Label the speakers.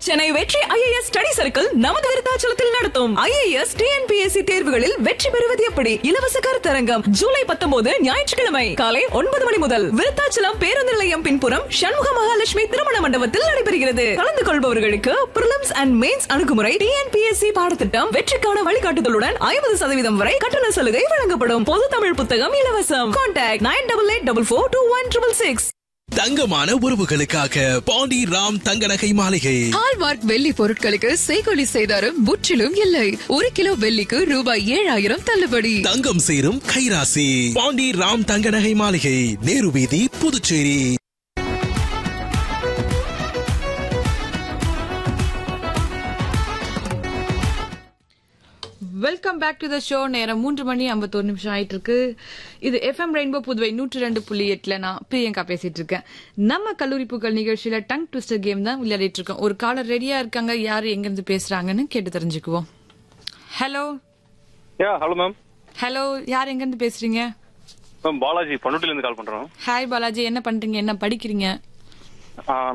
Speaker 1: சென்னை வெற்றி IAS study circle நமது விருத்தாச்சலத்தில் நடத்தும் ஐஏஎஸ் டிஎன்பிஎஸ்சி தேர்வுகளில் வெற்றி பெறுவது எப்படி இலவச கருத்தரங்கம் ஜூலை பத்தொன்பது ஞாயிற்றுக்கிழமை காலை ஒன்பது மணி முதல் விருத்தாச்சலம் பேருந்து நிலையம் பின்புறம் சண்முக மகாலட்சுமி திருமண மண்டபத்தில் நடைபெறுகிறது கலந்து கொள்பவர்களுக்கு பிரிலிம்ஸ் அண்ட் மெயின்ஸ் அணுகுமுறை டிஎன்பிஎஸ்சி பாடத்திட்டம் வெற்றிக்கான வழிகாட்டுதலுடன் ஐம்பது சதவீதம் வரை கட்டண சலுகை வழங்கப்படும் பொது தமிழ் புத்தகம் இலவசம் contact nine double eight double four two one triple six
Speaker 2: தங்கமான உறவுகளுக்காக பாண்டி ராம் தங்க நகை மாளிகை
Speaker 3: ஹால்மார்க் வெள்ளி பொருட்களுக்கு செய்கொலி செய்தாரும் முற்றிலும் இல்லை ஒரு கிலோ வெள்ளிக்கு ரூபாய் ஏழாயிரம் தள்ளுபடி
Speaker 2: தங்கம் சேரும் கைராசி பாண்டி ராம் தங்க நகை மாளிகை நேரு வீதி Puducherry
Speaker 4: welcome back to the show நேரம் மூன்று மணி ஐம்பத்தோரு நிமிஷம் ஆயிட்டு இருக்கு இது எஃப்எம் ரெயின்போ புதுவை நூற்றி ரெண்டு புள்ளி எட்டுல நான் பிரியங்கா பேசிட்டு இருக்கேன் நம்ம கல்லூரி புகழ் நிகழ்ச்சியில டங் ட்விஸ்டர் கேம் தான் விளையாடிட்டு இருக்கோம் ஒரு காலர் ரெடியா இருக்காங்க யாரு எங்க இருந்து பேசுறாங்கன்னு கேட்டு தெரிஞ்சுக்குவோம் hello
Speaker 5: ya hello ma'am
Speaker 4: hello யார் எங்க இருந்து பேசுறீங்க
Speaker 5: மேம் பாலாஜி பண்ருட்டில இருந்து கால் பண்றோம்
Speaker 4: ஹாய் பாலாஜி என்ன பண்றீங்க என்ன படிக்கிறீங்க
Speaker 5: ஆ,